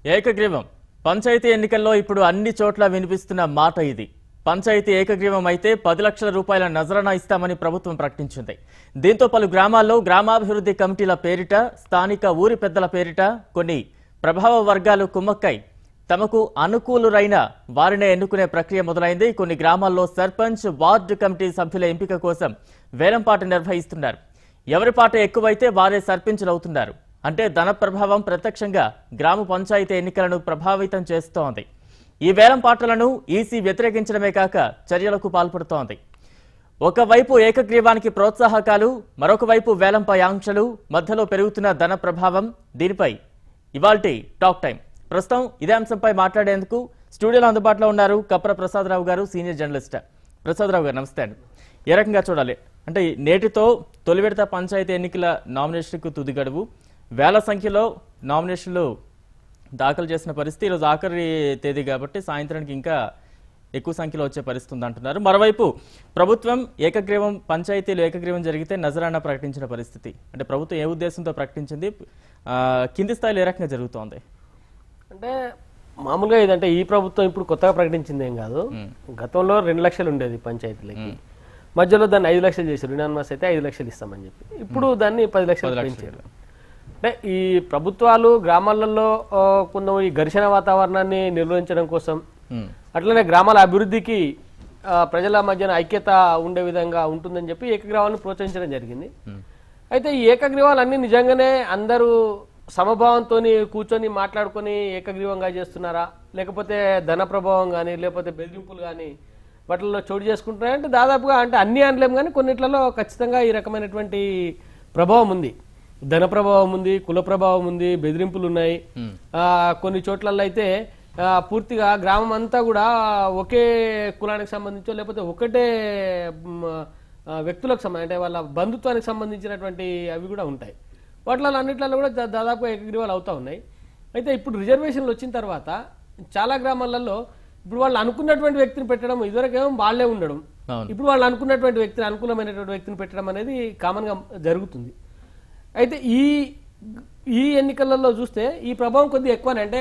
ఏకగ్రీవం పంచాయతీ ఎన్నికల్లో ఇప్పుడు అన్ని చోట్ల వినిపిస్తున్న మాట ఇది పంచాయతీ ఏకగ్రీవం అయితే పది లక్షల రూపాయల నజరానా ఇస్తామని ప్రభుత్వం ప్రకటించింది దీంతో పలు గ్రామాల్లో గ్రామాభివృద్ధి కమిటీల పేరిట స్థానిక ఊరి పెద్దల పేరిట కొన్ని ప్రభావ వర్గాలు కుమ్మక్కై తమకు అనుకూలురైన వారినే ఎన్నుకునే ప్రక్రియ మొదలైంది కొన్ని గ్రామాల్లో సర్పంచ్ వార్డు కమిటీ సభ్యుల ఎంపిక కోసం వేలంపాట నిర్వహిస్తున్నారు ఎవరి పాట ఎక్కువైతే వారే సర్పంచులు అవుతున్నారు అంటే ధన ప్రభావం ప్రత్యక్షంగా గ్రామ పంచాయతీ ఎన్నికలను ప్రభావితం చేస్తోంది ఈ వేలం పాటలను ఈసీ వ్యతిరేకించడమే కాక చర్యలకు పాల్పడుతోంది ఒకవైపు ఏకగ్రీవానికి ప్రోత్సాహకాలు మరొక వైపు వేలంపై ఆంక్షలు మధ్యలో పెరుగుతున్న ధన ప్రభావం దీనిపై ఇవాల్టి టాక్ టైం ప్రస్తుతం ఇదే అంశంపై మాట్లాడేందుకు స్టూడియోలో అందుబాటులో ఉన్నారు కప్ర ప్రసాదరావు గారు సీనియర్ జర్నలిస్ట్ ప్రసాదరావు గారు నమస్తే అండి ఏ రకంగా చూడాలి అంటే నేటితో తొలి విడత పంచాయతీ ఎన్నికల నామినేషన్కు తుది గడువు వేల సంఖ్యలో నామినేషన్లు దాఖలు చేసిన పరిస్థితి ఈరోజు ఆఖరి తేదీ కాబట్టి సాయంత్రానికి ఇంకా ఎక్కువ సంఖ్యలో వచ్చే పరిస్థితి ఉంది అంటున్నారు మరోవైపు ప్రభుత్వం ఏకగ్రీవం పంచాయతీలు ఏకగ్రీవం జరిగితే నజరానా ప్రకటించిన పరిస్థితి అంటే ప్రభుత్వం ఏ ఉద్దేశంతో ప్రకటించింది ఆ, కింది స్థాయిలో ఏ రకంగా జరుగుతోంది అంటే మామూలుగా ఇదంటే ఈ ప్రభుత్వం ఇప్పుడు కొత్తగా ప్రకటించింది ఏం కాదు గతంలో రెండు లక్షలు ఉండేది పంచాయతీలకి మధ్యలో దాన్ని ఐదు లక్షలు చేశారు యునానిమస్ అయితే ఐదు లక్షలు ఇస్తామని చెప్పి ఇప్పుడు దాన్ని పది లక్షలు పెంచారు అంటే ఈ ప్రభుత్వాలు గ్రామాలలో ఆ, కొంత ఈ ఘర్షణ వాతావరణాన్ని నిర్వహించడం కోసం ఉమ్, అట్లనే గ్రామాల అభివృద్ధికి ఆ, ప్రజల మధ్యన ఐక్యత ఉండే విధంగా ఉంటుందని చెప్పి ఏకగ్రీవాలను ప్రోత్సహించడం జరిగింది అయితే ఈ ఏకగ్రీవాలన్నీ నిజంగానే అందరూ సమభావంతో కూర్చొని మాట్లాడుకొని ఏకగ్రీవంగా చేస్తున్నారా లేకపోతే ధన ప్రభావం కానీ లేకపోతే బెదిరింపులు కానీ వాటిల్లో చోటు చేసుకుంటున్నారా అంటే దాదాపుగా అంటే అన్ని అనలేం కానీ కొన్నిట్లలో ఖచ్చితంగా ఈ రకమైనటువంటి ప్రభావం ఉంది ధన ప్రభావం ఉంది కుల ప్రభావం ఉంది బెదిరింపులు ఉన్నాయి ఆ, కొన్ని చోట్లలో అయితే ఆ, పూర్తిగా గ్రామం అంతా కూడా ఒకే కులానికి సంబంధించో లేకపోతే ఒకటే మ్, ఆ, వ్యక్తులకు సంబంధించి అంటే వాళ్ళ బంధుత్వానికి సంబంధించినటువంటి అవి కూడా ఉంటాయి వాటిలో అన్నిట్లలో కూడా దా- దాదాపుగా ఏకగ్రీవాలు అవుతా ఉన్నాయి అయితే ఇప్పుడు రిజర్వేషన్లు వచ్చిన తర్వాత చాలా గ్రామాలలో ఇప్పుడు వాళ్ళు అనుకున్నటువంటి వ్యక్తిని పెట్టడం ఇదివరకేమో వాళ్ళే ఉండడం అవును. ఇప్పుడు వాళ్ళు అనుకున్నటువంటి వ్యక్తిని అనుకూలమైనటువంటి వ్యక్తిని పెట్టడం అనేది కామన్గా జరుగుతుంది అయితే ఈ ఈ ఎన్నికలలో చూస్తే ఈ ప్రభావం కొద్దిగా ఎక్కువనే అంటే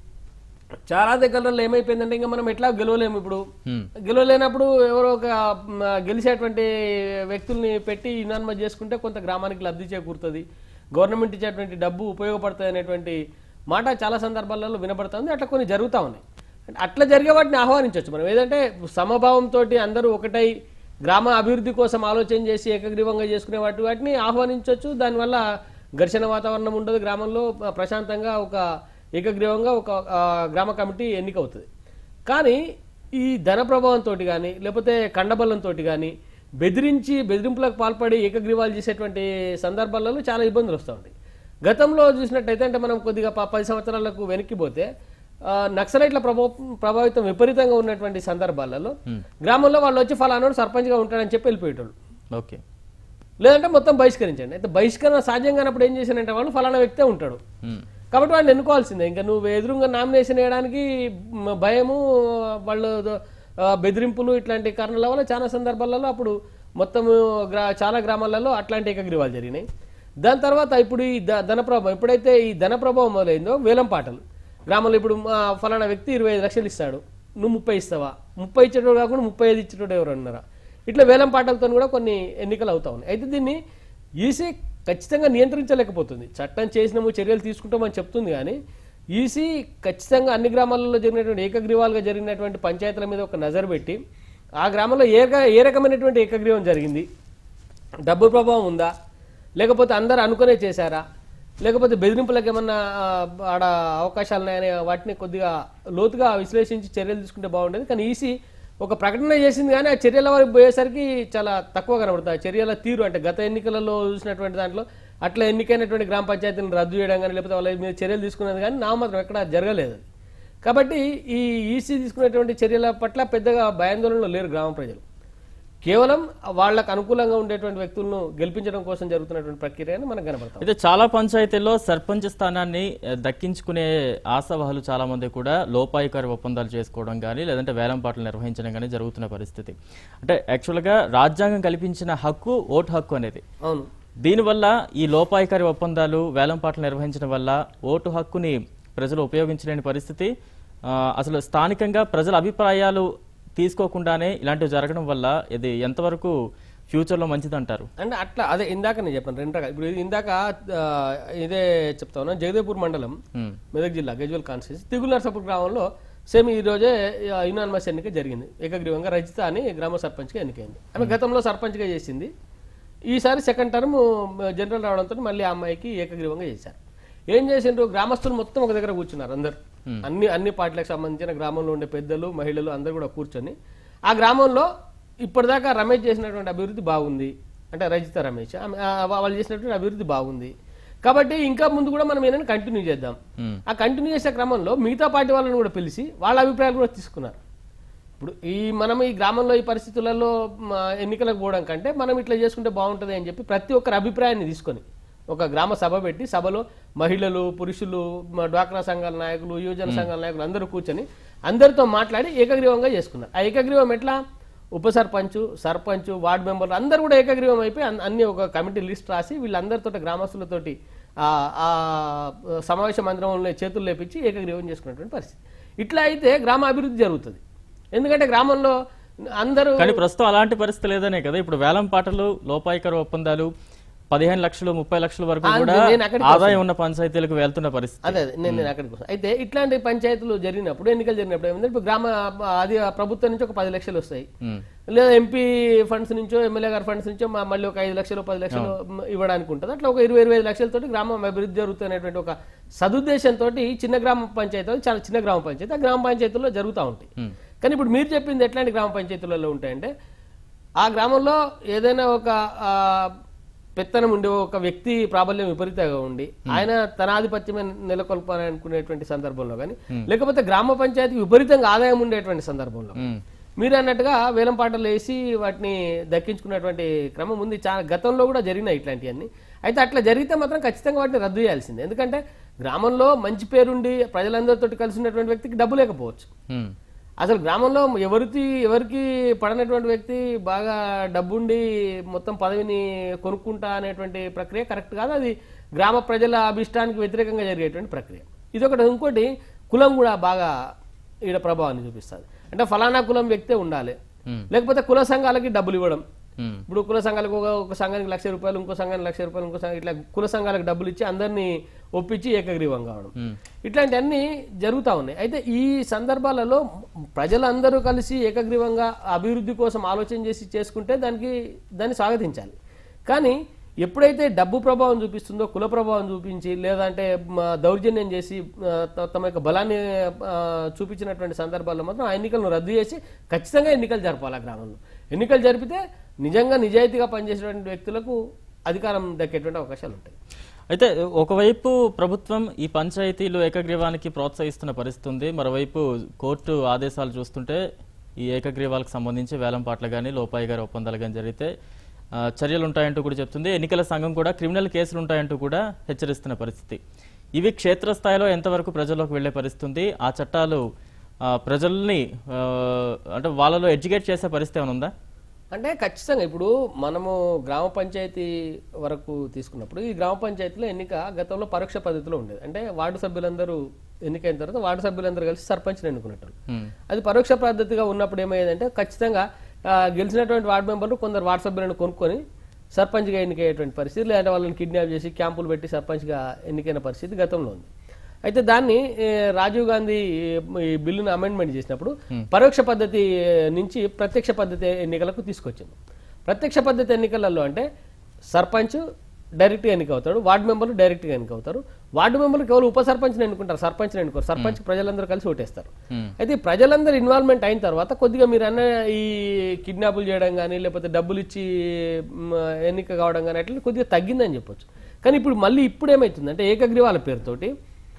చాలా దగ్గరలో ఏమైపోయిందంటే ఇంకా మనం ఎట్లా గెలవలేము ఇప్పుడు ఉమ్, గెలవలేనప్పుడు ఎవరో ఒక మ, గెలిచేటువంటి వ్యక్తుల్ని పెట్టి ఇనాన్మతి చేసుకుంటే కొంత గ్రామానికి లబ్ధి చేకూరుతుంది గవర్నమెంట్ ఇచ్చేటువంటి డబ్బు ఉపయోగపడుతుంది అనేటువంటి మాట చాలా సందర్భాలలో వినబడుతుంది అట్లా కొన్ని జరుగుతూ ఉన్నాయి అంటే అట్లా జరిగే వాటిని ఆహ్వానించవచ్చు మనం ఏదంటే సమభావంతో అందరూ ఒకటై గ్రామ అభివృద్ధి కోసం ఆలోచన చేసి ఏకగ్రీవంగా చేసుకునే వాటి వాటిని ఆహ్వానించవచ్చు దానివల్ల ఘర్షణ వాతావరణం ఉండదు గ్రామంలో ఆ, ప్రశాంతంగా ఒక ఏకగ్రీవంగా ఒక ఆ, గ్రామ కమిటీ ఎన్నికవుతుంది కానీ ఈ ధన ప్రభావంతో కానీ లేకపోతే కండబలంతో కానీ బెదిరించి బెదిరింపులకు పాల్పడి ఏకగ్రీవాలు చేసేటువంటి సందర్భాలలో చాలా ఇబ్బందులు వస్తూ ఉంటాయి గతంలో చూసినట్టయితే అంటే మనం కొద్దిగా ప- పది సంవత్సరాలకు వెనక్కిపోతే ఆ, నక్సలైట్ల ప్రభావ ప్రభావితం విపరీతంగా ఉన్నటువంటి సందర్భాలలో గ్రామంలో వాళ్ళు వచ్చి ఫలానాడు సర్పంచ్గా ఉంటాడని చెప్పి వెళ్ళిపోయేటోళ్ళు ఓకే లేదంటే మొత్తం బహిష్కరించండి అయితే బహిష్కరణ సాధ్యం కానప్పుడు ఏం చేశానంటే వాళ్ళు ఫలానా వ్యక్తే ఉంటాడు ఉమ్, కాబట్టి వాడిని ఎన్నుకోవాల్సిందే ఇంకా నువ్వు ఎదురుగా నామినేషన్ వేయడానికి మ, భయము వాళ్ళు ఆ, బెదిరింపులు ఇట్లాంటి కారణాల వల్ల చాలా సందర్భాలలో అప్పుడు మొత్తం గ్రా చాలా గ్రామాలలో అట్లాంటి ఏకగ్రీవాలు జరిగినాయి దాని తర్వాత ఇప్పుడు ఈ ధ- ధన ప్రభావం ఎప్పుడైతే ఈ ధన ప్రభావం మొదలైందో వేలం పాటలు గ్రామంలో ఇప్పుడు ఆ, ఫలానా వ్యక్తి ఇరవై ఐదు లక్షలు ఇస్తాడు నువ్వు ముప్పై ఇస్తావా ముప్పై ఇచ్చేటోడు కాకుండా ముప్పై ఐదు ఇచ్చేటోడు ఎవరు అన్నారా ఇట్లా వేలం పాటలతో కూడా కొన్ని ఎన్నికలు అవుతా ఉన్నాయి అయితే దీన్ని ఈసీ ఖచ్చితంగా నియంత్రించలేకపోతుంది చట్టం చేసినాము చర్యలు తీసుకుంటామని చెప్తుంది కానీ ఈసీ ఖచ్చితంగా అన్ని గ్రామాలలో జరిగినటువంటి ఏకగ్రీవాలుగా జరిగినటువంటి పంచాయతీల మీద ఒక నజర్ పెట్టి ఆ గ్రామంలో ఏ ర- ఏ రకమైనటువంటి ఏకగ్రీవం జరిగింది డబ్బు ప్రభావం ఉందా లేకపోతే అందరు అనుకునే చేశారా లేకపోతే బెదిరింపులకు ఏమన్నా ఆ, ఆడ అవకాశాలు ఉన్నాయనే వాటిని కొద్దిగా లోతుగా విశ్లేషించి చర్యలు తీసుకుంటే బాగుండేది కానీ ఈసీ ఒక ప్రకటన చేసింది కానీ ఆ చర్యల వరకు పోయేసరికి చాలా తక్కువ కనబడుతుంది ఆ చర్యల తీరు అంటే గత ఎన్నికలలో చూసినటువంటి దాంట్లో అట్లా ఎన్నికైనటువంటి గ్రామ పంచాయతీలను రద్దు చేయడం కానీ లేకపోతే వాళ్ళ మీద చర్యలు తీసుకున్నది కానీ నా మాత్రం ఎక్కడ జరగలేదు అది. కాబట్టి ఈ ఈసీ తీసుకునేటువంటి చర్యల పట్ల పెద్దగా భయాందోళనలో లేరు గ్రామ ప్రజలు కేవలం వాళ్ళకు అనుకూలంగా ఉండేటువంటి వ్యక్తులను గెలిపించడం కోసం జరుగుతున్నటువంటి ప్రక్రియ అని మనకు కనబడతాం అయితే చాలా పంచాయతీల్లో సర్పంచ్ స్థానాన్ని ఆ, దక్కించుకునే ఆశావాహులు చాలా మంది కూడా లోపాయికారి ఒప్పందాలు చేసుకోవడం కానీ లేదంటే వేలంపాట్లు నిర్వహించడం కానీ జరుగుతున్న పరిస్థితి అంటే యాక్చువల్గా రాజ్యాంగం కల్పించిన హక్కు ఓటు హక్కు అనేది అవును దీనివల్ల ఈ లోపాయికారి ఒప్పందాలు వేలంపాట్లు నిర్వహించడం వల్ల ఓటు హక్కుని ప్రజలు ఉపయోగించలేని పరిస్థితి ఆ, అసలు స్థానికంగా ప్రజల అభిప్రాయాలు తీసుకోకుండానే ఇలాంటివి జరగడం వల్ల ఇది ఎంతవరకు ఫ్యూచర్లో మంచిదంటారు అంటే అట్లా అదే ఇందాక నేను చెప్పాను రెండు రకాలు ఇప్పుడు ఇందాక ఆ, ఇదే చెప్తా ఉన్నా జగదేపూర్ మండలం ఉమ్, మెదక్ జిల్లా గజ్వల్ కాన్స్టిట్యూన్సీ తిగుల నర్సాపూర్ గ్రామంలో సేమ్ ఈ రోజే యునానిమస్ ఎన్నిక జరిగింది ఏకగ్రీవంగా రజిత అని గ్రామ సర్పంచ్గా ఎన్నికైంది ఆమె గతంలో సర్పంచ్గా చేసింది ఈసారి సెకండ్ టర్మ్ జనరల్ రావడంతో మళ్ళీ ఆ అమ్మాయికి ఏకగ్రీవంగా చేశారు ఏం చేసిండ్రు గ్రామస్తులు మొత్తం ఒక దగ్గర కూర్చున్నారు అందరు అన్ని అన్ని పార్టీలకు సంబంధించిన గ్రామంలో ఉండే పెద్దలు మహిళలు అందరూ కూడా కూర్చొని ఆ గ్రామంలో ఇప్పటిదాకా రమేష్ చేసినటువంటి అభివృద్ధి బాగుంది అంటే రజిత రమేష్ ఆమె- ఆ వాళ్ళు చేసినటువంటి అభివృద్ధి బాగుంది కాబట్టి ఇంకా ముందు కూడా మనం ఏదైనా కంటిన్యూ చేద్దాం ఉమ్, ఆ కంటిన్యూ చేసే క్రమంలో మిగతా పార్టీ వాళ్ళని కూడా పిలిచి వాళ్ళ అభిప్రాయాలు కూడా తీసుకున్నారు ఇప్పుడు ఈ మనం ఈ గ్రామంలో ఈ పరిస్థితులలో మ, ఎన్నికలకు పోవడం కంటే మనం ఇట్లా చేసుకుంటే బాగుంటుంది అని చెప్పి ప్రతి ఒక్కరి అభిప్రాయాన్ని తీసుకొని ఒక గ్రామ సభ పెట్టి సభలో మహిళలు పురుషులు మ, డ్వాక్రా సంఘాల నాయకులు యువజన సంఘాల నాయకులు అందరూ కూర్చొని అందరితో మాట్లాడి ఏకగ్రీవంగా చేసుకున్నారు ఆ ఏకగ్రీవం ఎట్లా ఉప సర్పంచ్ సర్పంచ్ వార్డు మెంబర్లు అందరూ కూడా ఏకగ్రీవం అయిపోయి అన్- అన్ని ఒక కమిటీ లిస్ట్ రాసి వీళ్ళందరితో గ్రామస్తులతోటి ఆ ఆ సమావేశ మందిరంలో చేతులు లేపించి ఏకగ్రీవం చేసుకున్నటువంటి పరిస్థితి ఇట్లా అయితే గ్రామ అభివృద్ధి జరుగుతుంది ఎందుకంటే గ్రామంలో అందరూ కానీ ప్రస్తుతం అలాంటి పరిస్థితి లేదనే కదా ఇప్పుడు వేలం పాటలు లోపాయికర ఒప్పందాలు పదిహేను లక్షలు ముప్పై లక్షల వరకు ఆ, కూడా నేను అక్కడికి ఆదాయం ఉన్న పంచాయతీలకు వెళ్తున్న పరిస్థితి అదే అదే నేను నేను అక్కడికి వస్తాను అయితే ఇట్లాంటి పంచాయతీలు జరిగినప్పుడు ఎన్నికలు జరిగినప్పుడు ఏమైందంటే ఇప్పుడు గ్రామ అది ఆ ప్రభుత్వం నుంచి ఒక పది లక్షలు వస్తాయి ఉమ్, లేదా ఎంపీ ఫండ్స్ నుంచో ఎమ్మెల్యే గారి ఫండ్స్ నుంచో మా- మళ్ళీ ఒక ఐదు లక్షలు పది లక్షలు మ్, ఇవ్వడానికి ఉంటుంది అట్లా ఒక ఇరవై ఇరవై ఐదు లక్షలతోటి గ్రామం అభివృద్ధి జరుగుతున్నటువంటి ఒక సదుద్దేశంతో చిన్న గ్రామ పంచాయతీ అది చాలా చిన్న గ్రామ పంచాయతీ ఆ గ్రామ పంచాయతీల్లో జరుగుతూ ఉంటాయి ఉమ్, కానీ ఇప్పుడు మీరు చెప్పింది ఎట్లాంటి గ్రామ పంచాయతీలలో ఉంటాయంటే ఆ గ్రామంలో ఏదైనా ఒక ఆ, పెత్తనం ఉండే ఒక వ్యక్తి ప్రాబల్యం విపరీతంగా ఉండి ఆయన తన ఆధిపత్యమే నెలకొల్పాలని అనుకునేటువంటి సందర్భంలో కానీ లేకపోతే గ్రామ పంచాయతీకి విపరీతంగా ఆదాయం ఉండేటువంటి సందర్భంలో ఉమ్, మీరు అన్నట్టుగా వేలం పాటలు వేసి వాటిని దక్కించుకున్నటువంటి క్రమం ఉంది చాలా గతంలో కూడా జరిగినాయి ఇట్లాంటివన్నీ అయితే అట్లా జరిగితే మాత్రం ఖచ్చితంగా వాటిని రద్దు చేయాల్సిందే ఎందుకంటే గ్రామంలో మంచి పేరుండి ప్రజలందరితో కలిసి ఉన్నటువంటి వ్యక్తికి డబ్బు లేకపోవచ్చు ఉమ్, అసలు గ్రామంలో ఎవరికి ఎవరికి పడనటువంటి వ్యక్తి బాగా డబ్బుండి మొత్తం పదవిని కొనుక్కుంటా అనేటువంటి ప్రక్రియ కరెక్ట్ కాదు అది గ్రామ ప్రజల అభిష్టానికి వ్యతిరేకంగా జరిగేటువంటి ప్రక్రియ ఇది ఒకటి ఇంకోటి కులం కూడా బాగా ఈడ ప్రభావాన్ని చూపిస్తుంది అంటే ఫలానా కులం వ్యక్తే ఉండాలి ఉమ్, లేకపోతే కుల సంఘాలకి డబ్బులు ఇవ్వడం ఉమ్, ఇప్పుడు కుల సంఘాలకు ఒక ఒక సంఘానికి లక్ష రూపాయలు ఇంకో సంఘానికి లక్ష రూపాయలు ఇంకో సంఘం ఇట్లా కుల సంఘాలకు డబ్బులు ఇచ్చి అందరినీ ఒప్పించి ఏకగ్రీవం కావడం ఉమ్. ఇట్లాంటివన్నీ జరుగుతూ ఉన్నాయి అయితే ఈ సందర్భాలలో ప్రజలందరూ కలిసి ఏకగ్రీవంగా అభివృద్ధి కోసం ఆలోచన చేసి చేసుకుంటే దానికి దాన్ని స్వాగతించాలి కానీ ఎప్పుడైతే డబ్బు ప్రభావం చూపిస్తుందో కుల ప్రభావం చూపించి లేదంటే మ, దౌర్జన్యం చేసి ఆ, త- తమ యొక్క బలాన్ని ఆ, చూపించినటువంటి సందర్భాల్లో మాత్రం ఆ ఎన్నికలను రద్దు చేసి ఖచ్చితంగా ఎన్నికలు జరపాలి ఆ గ్రామంలో ఎన్నికలు జరిపితే నిజంగా నిజాయితీగా పనిచేసేటువంటి వ్యక్తులకు అధికారం దక్కేటువంటి అవకాశాలు ఉంటాయి అయితే ఒకవైపు ప్రభుత్వం ఈ పంచాయతీలు ఏకగ్రీవానికి ప్రోత్సహిస్తున్న పరిస్థితి ఉంది మరోవైపు కోర్టు ఆదేశాలు చూస్తుంటే ఈ ఏకగ్రీవాలకు సంబంధించి వేలం పాటలు కానీ లోపాయి గారి ఒప్పందాలు కానీ జరిగితే ఆ, చర్యలు ఉంటాయంటూ కూడా చెప్తుంది ఎన్నికల సంఘం కూడా క్రిమినల్ కేసులు ఉంటాయంటూ కూడా హెచ్చరిస్తున్న పరిస్థితి ఇవి క్షేత్రస్థాయిలో ఎంతవరకు ప్రజల్లోకి వెళ్లే పరిస్థితి ఉంది ఆ చట్టాలు ఆ, ప్రజల్ని ఆ, అంటే వాళ్ళలో ఎడ్యుకేట్ చేసే పరిస్థితి ఏమైనా ఉందా అంటే ఖచ్చితంగా ఇప్పుడు మనము గ్రామ పంచాయతీ వరకు తీసుకున్నప్పుడు ఈ గ్రామ పంచాయతీలో ఎన్నిక గతంలో పరోక్ష పద్ధతిలో ఉండేది అంటే వార్డు సభ్యులందరూ ఎన్నికైన తర్వాత వార్డు సభ్యులందరూ కలిసి సర్పంచ్ని ఎన్నుకునేటోళ్ళు ఉమ్, అది పరోక్ష పద్ధతిగా ఉన్నప్పుడు ఏమయ్యేదంటే ఖచ్చితంగా ఆ, గెలిచినటువంటి వార్డు మెంబర్లు కొందరు వార్డు సభ్యులను కొనుక్కొని సర్పంచ్గా ఎన్నికయ్యేటువంటి పరిస్థితి లేదంటే వాళ్ళని కిడ్నాప్ చేసి క్యాంపులు పెట్టి సర్పంచ్గా ఎన్నికైన పరిస్థితి గతంలో ఉంది అయితే దాన్ని ఏ, రాజీవ్ గాంధీ ఈ బిల్లును అమెండ్మెంట్ చేసినప్పుడు పరోక్ష పద్ధతి నుంచి ప్రత్యక్ష పద్ధతి ఎన్నికలకు తీసుకొచ్చింది ప్రత్యక్ష పద్ధతి ఎన్నికలలో అంటే సర్పంచ్ డైరెక్ట్గా ఎన్నిక అవుతాడు వార్డు మెంబర్లు డైరెక్ట్గా ఎన్నిక అవుతారు వార్డు మెంబర్లు కేవలం ఉప సర్పంచ్ని ఎన్నుకుంటారు సర్పంచ్ని ఎన్నుకోరు సర్పంచ్ ప్రజలందరూ కలిసి ఓటేస్తారు ఉమ్, అయితే ఈ ప్రజలందరూ ఇన్వాల్వ్మెంట్ అయిన తర్వాత కొద్దిగా మీరు అన్న ఈ కిడ్నాపులు చేయడం కానీ లేకపోతే డబ్బులు ఇచ్చి మ్, ఎన్నిక కావడం కానీ అట్లా కొద్దిగా తగ్గిందని చెప్పొచ్చు కానీ ఇప్పుడు మళ్ళీ ఇప్పుడు ఏమవుతుందంటే ఏకగ్రీవాల పేరుతోటి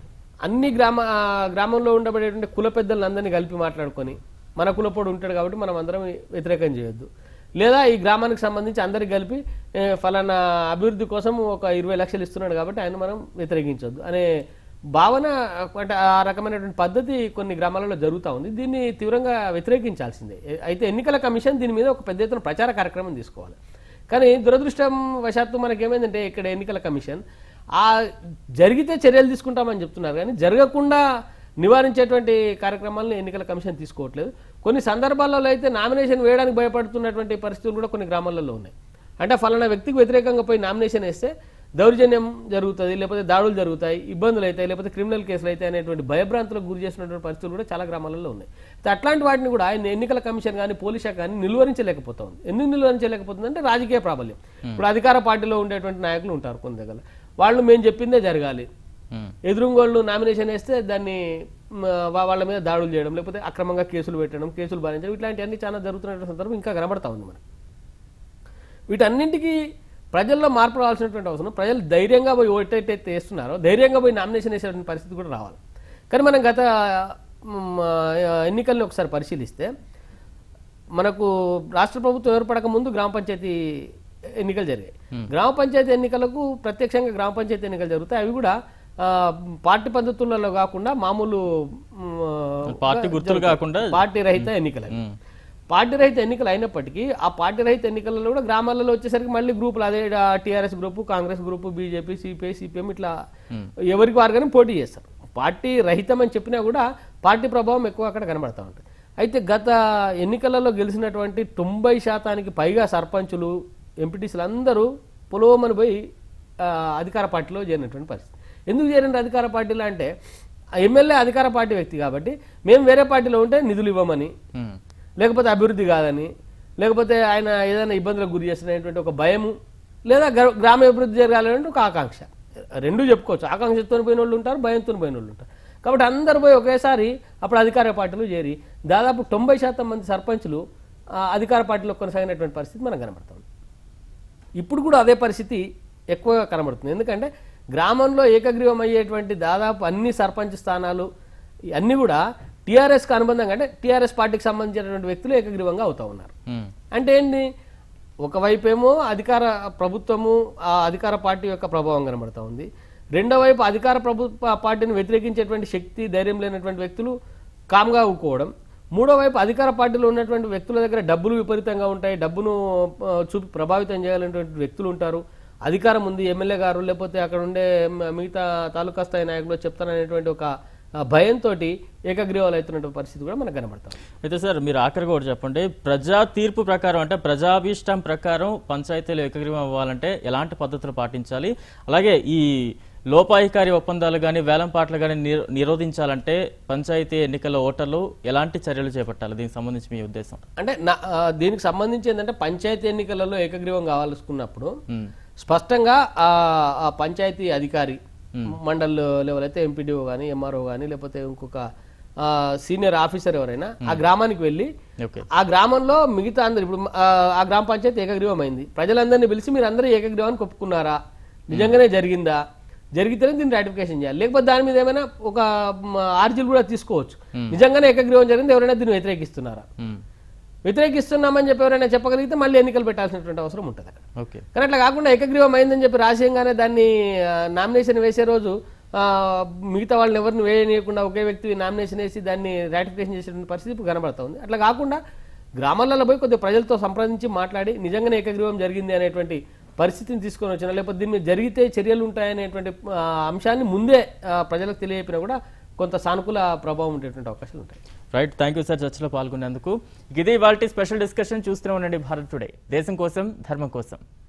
అన్ని గ్రామ ఆ, గ్రామంలో ఉండబడేటువంటి కుల పెద్దలను అందరినీ కలిపి మాట్లాడుకొని మన కులపోడు ఉంటాడు కాబట్టి మనం అందరం వ్యతిరేకం చేయొద్దు లేదా ఈ గ్రామానికి సంబంధించి అందరికి కలిపి ఏ, ఫలానా అభివృద్ధి కోసం ఒక ఇరవై లక్షలు ఇస్తున్నాడు కాబట్టి ఆయన మనం వ్యతిరేకించొద్దు అనే భావన అంటే ఆ రకమైనటువంటి పద్ధతి కొన్ని గ్రామాలలో జరుగుతూ ఉంది దీన్ని తీవ్రంగా వ్యతిరేకించాల్సిందే ఏ- అయితే ఎన్నికల కమిషన్ దీని మీద ఒక పెద్ద ఎత్తున ప్రచార కార్యక్రమం తీసుకోవాలి కానీ దురదృష్టం వశాత్తు మనకేమైందంటే ఇక్కడ ఎన్నికల కమిషన్ ఆ జరిగితే చర్యలు తీసుకుంటామని చెప్తున్నారు కానీ జరగకుండా నివారించేటువంటి కార్యక్రమాలను ఎన్నికల కమిషన్ తీసుకోవట్లేదు కొన్ని సందర్భాలలో అయితే నామినేషన్ వేయడానికి భయపడుతున్నటువంటి పరిస్థితులు కూడా కొన్ని గ్రామాలలో ఉన్నాయి అంటే ఫలానా వ్యక్తికి వ్యతిరేకంగా పోయి నామినేషన్ వేస్తే దౌర్జన్యం జరుగుతుంది లేకపోతే దాడులు జరుగుతాయి ఇబ్బందులు అవుతాయి లేకపోతే క్రిమినల్ కేసులు అయితే అనేటువంటి భయభ్రాంతులకు గురి చేసినటువంటి పరిస్థితులు కూడా చాలా గ్రామాలలో ఉన్నాయి అయితే అట్లాంటి వాటిని కూడా ఆయన ఎన్నికల కమిషన్ కానీ పోలీస్ శాఖ కానీ నిలువరించలేకపోతుంది ఎందుకు నిలువరించలేకపోతుంది అంటే రాజకీయ ప్రాబల్యం ఇప్పుడు అధికార పార్టీలో ఉండేటువంటి నాయకులు ఉంటారు కొన్ని దగ్గర వాళ్ళు మేము చెప్పిందే జరగాలి ఉమ్. ఎదురుంగోళ్ళు నామినేషన్ వేస్తే దాన్ని మ, వా- వాళ్ళ మీద దాడులు చేయడం లేకపోతే అక్రమంగా కేసులు పెట్టడం కేసులు భరించడం ఇట్లాంటివన్నీ చాలా జరుగుతున్న సందర్భం ఇంకా కనబడతా ఉంది మనకి వీటన్నింటికీ ప్రజల్లో మార్పు రావాల్సినటువంటి అవసరం ప్రజలు ధైర్యంగా పోయి ఓటైతే వేస్తున్నారో ధైర్యంగా పోయి నామినేషన్ వేసేటువంటి పరిస్థితి కూడా రావాలి కానీ మనం గత మ్, ఎన్నికల్ని ఒకసారి పరిశీలిస్తే మనకు రాష్ట్ర ప్రభుత్వం ఏర్పడక ముందు గ్రామ పంచాయతీ ఎన్నికలు జరిగాయి గ్రామ పంచాయతీ ఎన్నికలకు ప్రత్యక్షంగా గ్రామ పంచాయతీ ఎన్నికలు జరుగుతాయి అవి కూడా ఆ, పార్టీ పద్ధతులలో కాకుండా మామూలు మ్, పార్టీ గుర్తులు కాకుండా పార్టీ రహిత ఎన్నికలు అవి. ఉమ్. పార్టీ రహిత ఎన్నికలు అయినప్పటికీ ఆ పార్టీ రహిత ఎన్నికలలో కూడా గ్రామాలలో వచ్చేసరికి మళ్ళీ గ్రూపులు అదే TRS group Congress group BJP CPI CPM ఇట్లా ఎవరికి వారుగానే పోటీ చేస్తారు పార్టీ రహితం అని చెప్పినా కూడా పార్టీ ప్రభావం ఎక్కువ అక్కడ కనబడతా ఉంటుంది అయితే గత ఎన్నికలలో గెలిచినటువంటి తొంభై శాతానికి పైగా సర్పంచులు ఎంపీటీసీలు అందరూ పొలవమని పోయి ఆ, అధికార పార్టీలో చేరినటువంటి పరిస్థితి ఎందుకు చేరిన అధికార పార్టీలో అంటే ఆ ఎమ్మెల్యే అధికార పార్టీ వ్యక్తి కాబట్టి మేము వేరే పార్టీలో ఉంటే నిధులు ఇవ్వమని ఉమ్. లేకపోతే అభివృద్ధి కాదని లేకపోతే ఆయన ఏదైనా ఇబ్బందులకు గురి చేస్తున్నటువంటి ఒక భయము లేదా గ్రా- గ్రామ అభివృద్ధి జరగాలనే ఒక ఆకాంక్ష రెండు చెప్పుకోవచ్చు ఆకాంక్షతో పోయిన వాళ్ళు ఉంటారు భయంతో పోయిన వాళ్ళు ఉంటారు కాబట్టి అందరు పోయి ఒకేసారి అప్పుడు అధికార పార్టీలు చేరి దాదాపు తొంభై శాతం మంది సర్పంచులు ఆ, అధికార పార్టీలో కొనసాగినటువంటి పరిస్థితి మనకు కనబడుతుంది ఇప్పుడు కూడా అదే పరిస్థితి ఎక్కువగా కనబడుతుంది ఎందుకంటే గ్రామంలో ఏకగ్రీవం అయ్యేటువంటి దాదాపు అన్ని సర్పంచ్ స్థానాలు అన్నీ కూడా టీఆర్ఎస్కి అనుబంధంగా అంటే టీఆర్ఎస్ పార్టీకి సంబంధించినటువంటి వ్యక్తులు ఏకగ్రీవంగా అవుతా ఉన్నారు ఉమ్. అంటే ఏంటి ఒకవైపేమో అధికార ప్రభుత్వము ఆ అధికార పార్టీ యొక్క ప్రభావం కనబడతా ఉంది రెండో వైపు అధికార ప్రభుత్వ పార్టీని వ్యతిరేకించేటువంటి శక్తి ధైర్యం లేనటువంటి వ్యక్తులు కామ్గా ఊకోవడం మూడో వైపు అధికార పార్టీలో ఉన్నటువంటి వ్యక్తుల దగ్గర డబ్బులు విపరీతంగా ఉంటాయి డబ్బును ఆ, చూపి ప్రభావితం చేయాలనేటువంటి వ్యక్తులు ఉంటారు అధికారం ఉంది ఎమ్మెల్యే గారు లేకపోతే అక్కడ ఉండే మ- మిగతా తాలూకా స్థాయి నాయకులు చెప్తాననేటువంటి ఒక ఆ, భయంతో ఏకగ్రీవాలు అవుతున్నటువంటి పరిస్థితి కూడా మనకు కనబడతాం అయితే సార్ మీరు ఆఖరిగా ఒకటి చెప్పండి ప్రజా తీర్పు ప్రకారం అంటే ప్రజాభీష్టం ప్రకారం పంచాయతీలు ఏకగ్రీవం అవ్వాలంటే ఎలాంటి పద్ధతులు పాటించాలి అలాగే ఈ లోపాయికారి ఒప్పందాలు కానీ వేలంపాట్లు కానీ నిరోధించాలంటే పంచాయతీ ఎన్నికల ఓటర్లు ఎలాంటి చర్యలు చేపట్టాలి దీనికి సంబంధించి మీ ఉద్దేశం అంటే నా- ఆ, దీనికి సంబంధించి ఏంటంటే పంచాయతీ ఎన్నికలలో ఏకగ్రీవం కావాల్సుకున్నప్పుడు ఉమ్. స్పష్టంగా ఆ ఆ పంచాయతీ అధికారి మండల్ లెవెల్ అయితే ఎంపీడీఓ కానీ ఎంఆర్ఓ కానీ లేకపోతే ఇంకొక ఆ, సీనియర్ ఆఫీసర్ ఎవరైనా ఆ గ్రామానికి వెళ్ళి ఓకే ఆ గ్రామంలో మిగతా అందరు ఇప్పుడు ఆ, ఆ గ్రామ పంచాయతీ ఏకగ్రీవం అయింది ప్రజలందరినీ పిలిచి మీరు అందరూ ఏకగ్రీవానికి ఒప్పుకున్నారా నిజంగానే జరిగిందా జరిగితేనే దీన్ని రాటిఫికేషన్ చేయాలి లేకపోతే దాని మీద ఏమైనా ఒక ఆర్జీలు కూడా తీసుకోవచ్చు నిజంగానే ఏకగ్రీవం జరిగింది ఎవరైనా దీన్ని వ్యతిరేకిస్తున్నారా ఉమ్. వ్యతిరేకిస్తున్నామని చెప్పి ఎవరైనా చెప్పగలిగితే మళ్ళీ ఎన్నికలు పెట్టాల్సినటువంటి అవసరం ఉంటుంది అక్కడ ఓకే కానీ అట్లా కాకుండా ఏకగ్రీవం అయిందని చెప్పి రాజకీయంగానే దాన్ని నామినేషన్ వేసే రోజు ఆ, మిగతా వాళ్ళని ఎవరిని వేయనీయకుండా ఒకే వ్యక్తి నామినేషన్ వేసి దాన్ని రాటిఫికేషన్ చేసేటువంటి పరిస్థితి ఇప్పుడు కనబడతా ఉంది అట్లా కాకుండా గ్రామాలలో పోయి కొద్దిగా ప్రజలతో సంప్రదించి మాట్లాడి నిజంగానే ఏకగ్రీవం జరిగింది అనేటువంటి పరిస్థితిని తీసుకొని వచ్చిన లేకపోతే దీని మీద జరిగితే చర్యలు ఉంటాయనేటువంటి ఆ, అంశాన్ని ముందే ఆ, ప్రజలకు తెలియపినా కూడా కొంత సానుకూల ప్రభావం ఉండేటువంటి అవకాశాలు ఉంటాయి రైట్ థ్యాంక్ యూ సార్ చర్చలో పాల్గొనేందుకు ఇది ఇవాళ స్పెషల్ డిస్కషన్ చూస్తూనే ఉండండి భారత్ టుడే దేశం కోసం ధర్మం కోసం